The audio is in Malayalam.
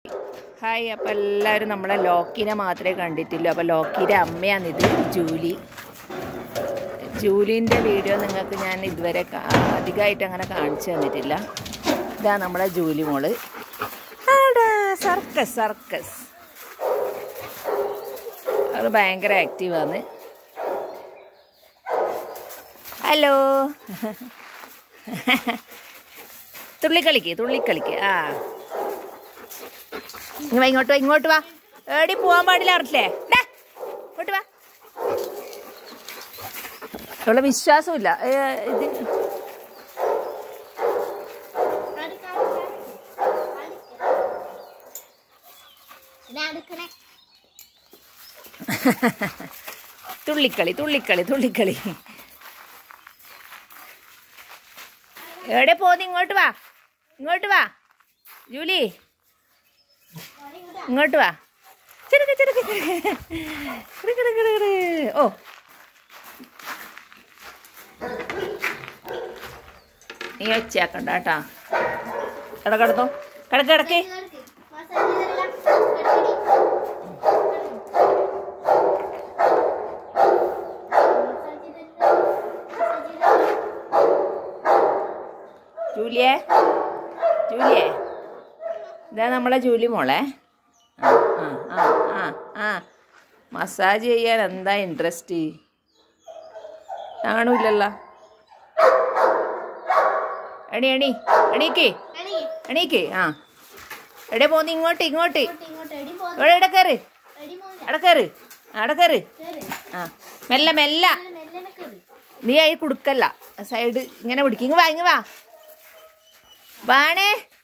ഹായ് അപ്പോൾ എല്ലാവരും നമ്മളെ ലോക്കിനെ മാത്രമേ കണ്ടിട്ടുള്ളൂ അപ്പോൾ ലോക്കിയുടെ അമ്മയാണിത് ജൂലി ജൂലിൻ്റെ വീഡിയോ നിങ്ങൾക്ക് ഞാൻ ഇതുവരെ കാ- അധികമായിട്ട് അങ്ങനെ കാണിച്ചു തന്നിട്ടില്ല ഇതാ നമ്മളെ ജൂലി മോള് ആടാ സർക്കസ് സർക്കസ് അത് ഭയങ്കര ആക്റ്റീവാണ് ഹലോ തുള്ളിക്കളിക്ക് തുള്ളിക്കളിക്ക് ആ ഇങ്ങ് വാ, ഇങ്ങോട്ട് വാ ഇങ്ങോട്ട് വാ ഏടി പോവാൻ പാടില്ല അറിയില്ലേ ഡാ, ഇങ്ങോട്ട് വാ അവളെ വിശ്വാസമില്ല ഏ, ഇത് തുള്ളിക്കളി തുള്ളിക്കളി തുള്ളിക്കളി എവിടെ പോന്ന് ഇങ്ങോട്ട് വാ ഇങ്ങോട്ട് വാ ജൂലി ഇങ്ങോട്ട് വാ ചെറുക്ക് ചെറുക്ക് ചെറുക്ക് കിടു, കിടു, കിടു, കിടു. ഓ നീ ഒച്ചയാക്കണ്ട കേട്ടാ കിടക്കെടുത്തോ കിടക്ക് കിടക്ക് ജൂലിയെ ജൂലിയെ ഇതാ നമ്മളെ ജൂലി മോളെ ആ ആ ആ ആ ആ മസാജ് ചെയ്യാൻ എന്താ ഇൻട്രസ്റ്റ് കാണൂലല്ലോ എണി എണി എണീക്ക് എണീക്ക് ആ എവിടെ പോന്ന് ഇങ്ങോട്ട് ഇങ്ങോട്ട് ഇവിടെ ഇവിടെ കയറ് അവിടെ കയറ് അവിടെ കയറ് ആ മെല്ലെ മെല്ലെ നീ ആയി കൊടുക്കല്ല സൈഡ് ഇങ്ങനെ പിടിക്കും ഇങ്ങ് വാ ഇങ്ങ് വാ വാണേ